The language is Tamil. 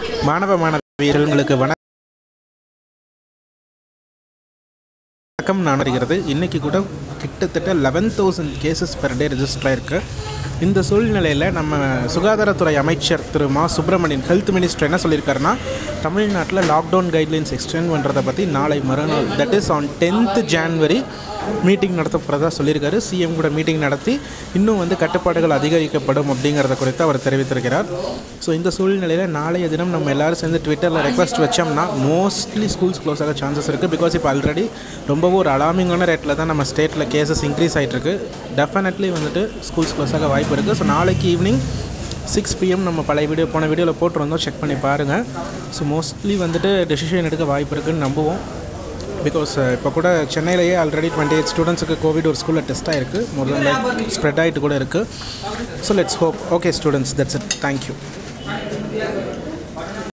மாணவ மாணவியர்களுக்கு வணக்கம் நான் வருகிறது இன்றைக்கி கூட கிட்டத்தட்ட eleven thousand cases per day register ஆயிருக்கு இந்த சூழ்நிலையில் நம்ம சுகாதாரத்துறை அமைச்சர் திரு மா சுப்பிரமணியன் ஹெல்த் மினிஸ்டர் என்ன சொல்லியிருக்காருன்னா தமிழ்நாட்டில் லாக்டவுன் கைட்லைன்ஸ் எக்ஸ்டெண்ட் பண்ணுறதை பற்றி நாளை மறுநாள் that is on tenth January meeting நடத்த போகிறதா சொல்லியிருக்காரு சிஎம் கூட மீட்டிங் நடத்தி இன்னும் வந்து கட்டுப்பாடுகள் அதிகரிக்கப்படும் அப்படிங்கிறத குறித்து அவர் தெரிவித்திருக்கிறார் ஸோ இந்த சூழ்நிலையில் நாளைய தினம் நம்ம எல்லாரும் சேர்ந்து ட்விட்டரில் ரெக்வஸ்ட் வச்சோம்னா மோஸ்ட்லி ஸ்கூல்ஸ் க்ளோஸ் ஆக சான்சஸ் இருக்குது பிகாஸ் இப்போ ஆல்ரெடி ரொம்பவும் ஒரு அலாமிங்கான ரேட்டில் தான் நம்ம ஸ்டேட்டில் கேசஸ் இன்க்ரீஸ் ஆகிட்டு இருக்கு டெஃபினெட்லி வந்துட்டு ஸ்கூல்ஸ் க்ளோஸ் ஆக வாய்ப்பு இருக்குது ஸோ நாளைக்கு ஈவினிங் சிக்ஸ் பிஎம் நம்ம பழைய வீடியோ போன வீடியோவில் போட்டிருந்தோம் செக் பண்ணி பாருங்கள் ஸோ மோஸ்ட்லி வந்துட்டு டெசிஷன் எடுக்க வாய்ப்பு இருக்குன்னு நம்புவோம் பிகாஸ் இப்போ கூட சென்னையிலேயே ஆல்ரெடி டுவெண்ட்டி எயிட் ஸ்டூடெண்ட்ஸுக்கு கோவிட் ஒரு ஸ்கூலில் டெஸ்ட் ஆயிருக்கு மோர் தென் லைக் ஸ்ப்ரெட் ஆகிட்டு கூட இருக்குது so let's hope okay students that's it thank you